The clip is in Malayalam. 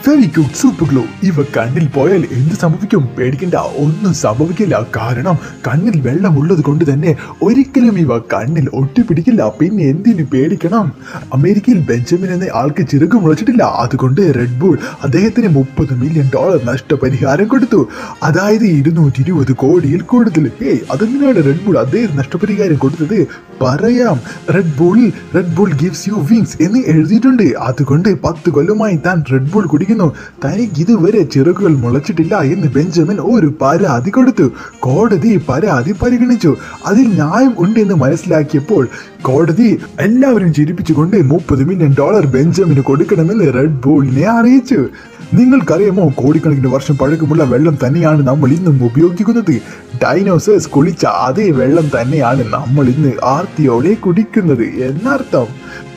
ഫെവിക്യൂട്ട് സൂപ്പർ ഗ്ലോ ഇവ കണ്ണിൽ പോയാൽ എന്ത് സംഭവിക്കും പേടിക്കണ്ട ഒന്നും സംഭവിക്കില്ല കാരണം കണ്ണിൽ വെള്ളം ഉള്ളത് കൊണ്ട് തന്നെ ഒരിക്കലും ഇവ കണ്ണിൽ ഒട്ടിപ്പിടിക്കില്ല പിന്നെ എന്തിനു പേടിക്കണം അമേരിക്കയിൽ ബെഞ്ചമിൻ എന്ന ആൾക്ക് ചിറക് മുളച്ചിട്ടില്ല അതുകൊണ്ട് റെഡ് ബുൾ അദ്ദേഹത്തിന് മുപ്പത് മില്യൺ ഡോളർ നഷ്ടപരിഹാരം കൊടുത്തു അതായത് ഇരുന്നൂറ്റി ഇരുപത് കോടിയിൽ കൂടുതൽ ഏയ് അതെന്തിനാണ് റെഡ് ബുൾ അദ്ദേഹം നഷ്ടപരിഹാരം കൊടുത്തത് പറയാം Red Bull Red Bull gives you wings എന്ന് എഴുതിയിട്ടുണ്ട് അതുകൊണ്ട് പത്ത് കൊല്ലമായി താൻ റെഡ് ബുൾ കുടിക്കുന്നു തനിക്ക് ഇതുവരെ ചിറകുകൾ മുളച്ചിട്ടില്ല എന്ന് ബെഞ്ചമിൻ ഒരു പരാതി കൊടുത്തു കോടതി പരാതി പരിഗണിച്ചു അതിൽ ന്യായം ഉണ്ടെന്ന് മനസ്സിലാക്കിയപ്പോൾ കോടതി എല്ലാവരും ചിരിപ്പിച്ചുകൊണ്ട് മുപ്പത് മില്യൺ ഡോളർ ബെഞ്ചമിന് കൊടുക്കണമെന്ന് റെഡ് ബുളിനെ അറിയിച്ചു നിങ്ങൾക്കറിയാമോ കോടിക്കണക്കിന് വർഷം പഴക്കമുള്ള വെള്ളം തന്നെയാണ് നമ്മൾ ഇന്നും ഉപയോഗിക്കുന്നത് ഡൈനോസേഴ്സ് കുളിച്ച അതേ വെള്ളം തന്നെയാണ് നമ്മൾ ഇന്ന് ആർത്തിയോടെ കുടിക്കുന്നത് എന്നർത്ഥം